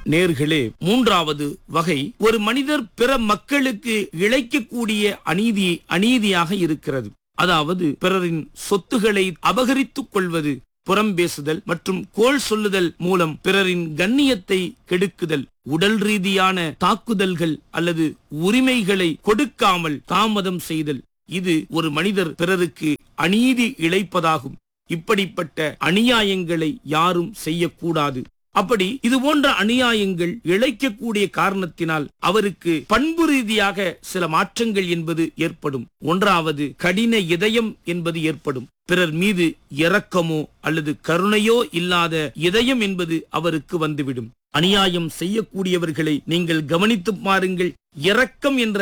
நேர்களே மூன்றாவது வகை ஒரு மனிதர் பிற மக்களுக்கு இழைக்கக்கூடிய அநீதி அநீதியாக இருக்கிறது அதாவது பிறரின் சொத்துக்களை அபகரித்துக் கொள்வது புறம் பேசுதல் மற்றும் கோள் சொல்லுதல் மூலம் பிறரின் கண்ணியத்தை கெடுக்குதல் உடல் ரீதியான தாக்குதல்கள் அல்லது உரிமைகளை கொடுக்காமல் தாமதம் செய்தல் இது ஒரு மனிதர் பிறருக்கு அநீதி இழைப்பதாகும் இப்படிப்பட்ட அநியாயங்களை யாரும் செய்யக்கூடாது அப்படி இது போன்ற அநியாயங்கள் இழைக்கக்கூடிய காரணத்தினால் அவருக்கு பண்பு ரீதியாக சில மாற்றங்கள் என்பது ஏற்படும் ஒன்றாவது கடின இதயம் என்பது ஏற்படும் பிறர் மீது இரக்கமோ அல்லது கருணையோ இல்லாத இதயம் என்பது அவருக்கு வந்துவிடும் அநியாயம் செய்யக்கூடியவர்களை நீங்கள் கவனித்து பாருங்கள் இரக்கம் என்ற